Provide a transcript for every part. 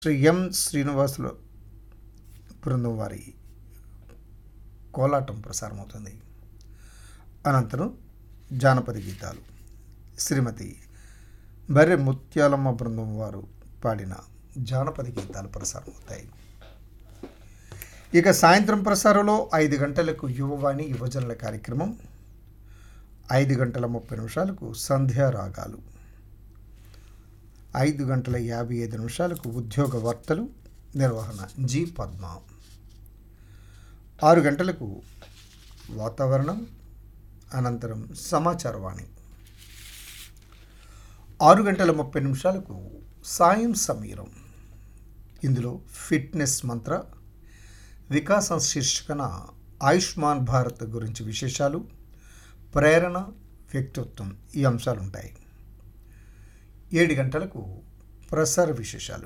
శ్రీ ఎం శ్రీనివాసులు బృందం వారి కోలాటం ప్రసారమవుతుంది అనంతరం జానపద గీతాలు శ్రీమతి బర్రె ముత్యాలమ్మ బృందం వారు పాడిన జానపద గీతాలు ప్రసారమవుతాయి ఇక సాయంత్రం ప్రసారంలో ఐదు గంటలకు యువవాణి యువజనుల కార్యక్రమం ఐదు గంటల ముప్పై నిమిషాలకు సంధ్యా రాగాలు ఐదు గంటల యాభై ఐదు నిమిషాలకు ఉద్యోగ వార్తలు నిర్వహణ జి పద్మ ఆరు గంటలకు వాతావరణం అనంతరం సమాచారవాణి ఆరు గంటల ముప్పై నిమిషాలకు సాయం సమీరం ఇందులో ఫిట్నెస్ మంత్ర వికాసం శీర్షికన ఆయుష్మాన్ భారత్ గురించి విశేషాలు ప్రేరణ వ్యక్తిత్వం ఈ అంశాలు ఉంటాయి ఏడు గంటలకు ప్రసార విశేషాలు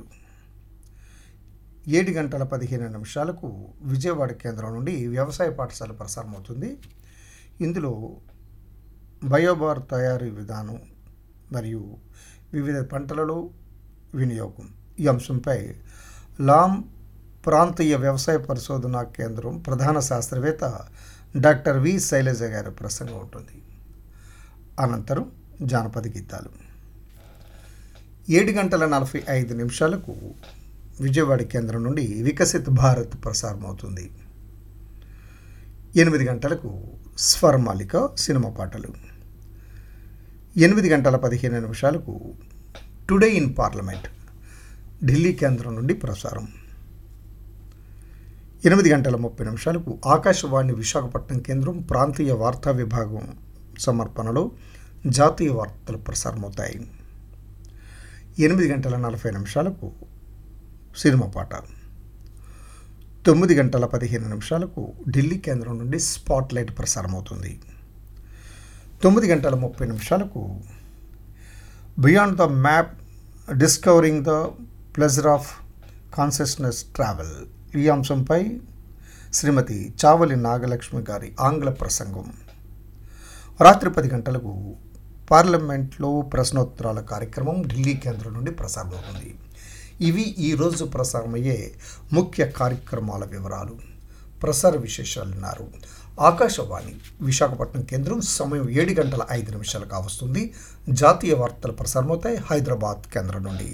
ఏడు గంటల పదిహేను నిమిషాలకు విజయవాడ కేంద్రం నుండి వ్యవసాయ పాఠశాల ప్రసారం అవుతుంది ఇందులో బయోబార్ తయారీ విధానం మరియు వివిధ పంటలలో వినియోగం ఈ అంశంపై లామ్ ప్రాంతీయ వ్యవసాయ పరిశోధనా కేంద్రం ప్రధాన శాస్త్రవేత్త డాక్టర్ వి శైలజ గారి ప్రసంగం ఉంటుంది అనంతరం జానపద గీతాలు ఏడు గంటల నలభై ఐదు నిమిషాలకు విజయవాడ కేంద్రం నుండి వికసిత్ భారత్ ప్రసారం అవుతుంది ఎనిమిది గంటలకు స్వరమాలిక సినిమా పాటలు ఎనిమిది గంటల పదిహేను నిమిషాలకు టుడే ఇన్ పార్లమెంట్ ఢిల్లీ కేంద్రం నుండి ప్రసారం ఎనిమిది గంటల ముప్పై నిమిషాలకు ఆకాశవాణి విశాఖపట్నం కేంద్రం ప్రాంతీయ వార్తా విభాగం సమర్పణలో జాతీయ వార్తలు ప్రసారమవుతాయి ఎనిమిది గంటల నలభై నిమిషాలకు సినిమా పాట తొమ్మిది గంటల పదిహేను నిమిషాలకు ఢిల్లీ కేంద్రం నుండి స్పాట్ లైట్ ప్రసారమవుతుంది తొమ్మిది గంటల ముప్పై నిమిషాలకు beyond the map discovering the pleasure of consciousness travel ఈ అంశంపై శ్రీమతి చావలి నాగలక్ష్మి గారి ఆంగ్ల ప్రసంగం రాత్రి పది గంటలకు పార్లమెంట్లో ప్రశ్నోత్తరాల కార్యక్రమం ఢిల్లీ కేంద్రం నుండి ప్రసారమవుతుంది ఇవి ఈరోజు ప్రసారమయ్యే ముఖ్య కార్యక్రమాల వివరాలు ప్రసార విశేషాలు ఉన్నారు ఆకాశవాణి విశాఖపట్నం కేంద్రం సమయం ఏడు గంటల ఐదు నిమిషాలు కావస్తుంది జాతీయ వార్తలు ప్రసారమవుతాయి హైదరాబాద్ కేంద్రం నుండి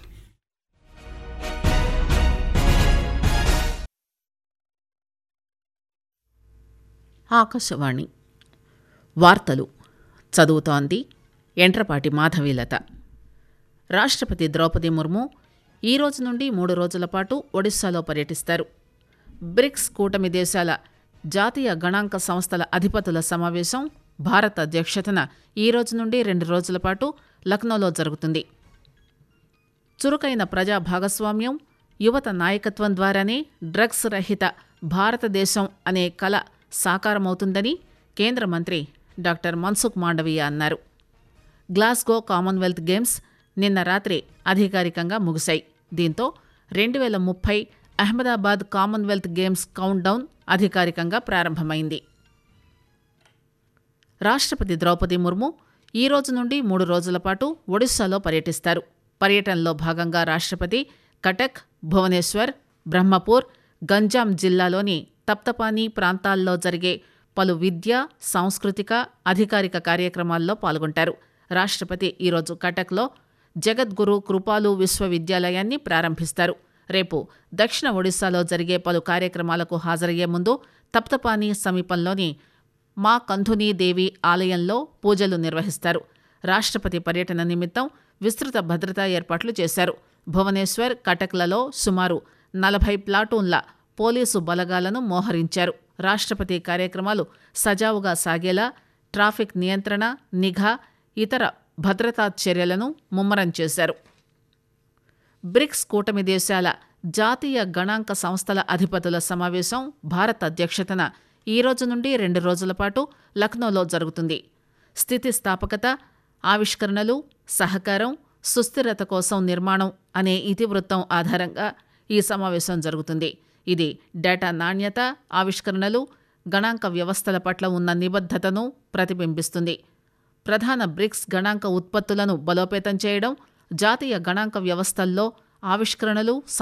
ఆకాశవాణి వార్తలు చదువుతోంది ఎంట్రపాటి మాధవీలత రాష్ట్రపతి ద్రౌపది ముర్ము ఈ రోజు నుండి మూడు రోజుల పాటు ఒడిశాలో పర్యటిస్తారు బ్రిక్స్ కూటమి దేశాల జాతీయ గణాంక సంస్థల అధిపతుల సమావేశం భారత్ అధ్యక్షతన ఈ రోజు నుండి రెండు రోజుల పాటు లక్నోలో జరుగుతుంది చురుకైన ప్రజా భాగస్వామ్యం యువత నాయకత్వం ద్వారానే డ్రగ్స్ రహిత భారతదేశం అనే కల సాకారమవుతుందని కేంద్ర మంత్రి డాక్టర్ మన్సుఖ్ మాండవీయ అన్నారు గ్లాస్గో కామన్వెల్త్ గేమ్స్ నిన్న రాత్రి అధికారికంగా ముగిశాయి దీంతో రెండు వేల ముప్పై Ahmedabad Commonwealth Games countdown అధికారికంగా ప్రారంభమైంది రాష్ట్రపతి ద్రౌపది ముర్ము ఈ రోజు నుండి మూడు రోజుల పాటు ఒడిశాలో పర్యటిస్తారు పర్యటనలో భాగంగా రాష్ట్రపతి కటక్ భువనేశ్వర్ బ్రహ్మపూర్ గంజాం జిల్లాలోని తప్తపానీ ప్రాంతాల్లో జరిగే పలు విద్య సాంస్కృతిక అధికారిక కార్యక్రమాల్లో పాల్గొంటారు రాష్ట్రపతి ఈరోజు కటక్లో జగద్గురు కృపాలు విశ్వవిద్యాలయాన్ని ప్రారంభిస్తారు రేపు దక్షిణ ఒడిశాలో జరిగే పలు కార్యక్రమాలకు హాజరయ్యే ముందు తప్తపానీ సమీపంలోని మా కంధునీ దేవి ఆలయంలో పూజలు నిర్వహిస్తారు రాష్ట్రపతి పర్యటన నిమిత్తం విస్తృత భద్రతా ఏర్పాట్లు చేశారు భువనేశ్వర్ కటక్లలో సుమారు నలభై ప్లాటూన్ల పోలీసు బలగాలను మోహరించారు రాష్ట్రపతి కార్యక్రమాలు సజావుగా సాగేలా ట్రాఫిక్ నియంత్రణ నిఘా ఇతర భద్రతా చర్యలను ముమ్మరం చేశారు బ్రిక్స్ కూటమి దేశాల జాతీయ గణాంక సంస్థల అధిపతుల సమావేశం భారత్ అధ్యక్షతన ఈ రోజు నుండి రెండు రోజుల పాటు లక్నోలో జరుగుతుంది స్థితిస్థాపకత ఆవిష్కరణలు సహకారం సుస్థిరత కోసం నిర్మాణం అనే ఇతివృత్తం ఆధారంగా ఈ సమావేశం జరుగుతుంది ఇది డేటా నాణ్యత ఆవిష్కరణలు గణాంక వ్యవస్థల పట్ల ఉన్న నిబద్ధతను ప్రతిబింబిస్తుంది ప్రధాన బ్రిక్స్ గణాంక ఉత్పత్తులను బలోపేతం చేయడం జాతీయ గణాంక వ్యవస్థల్లో ఆవిష్కరణలు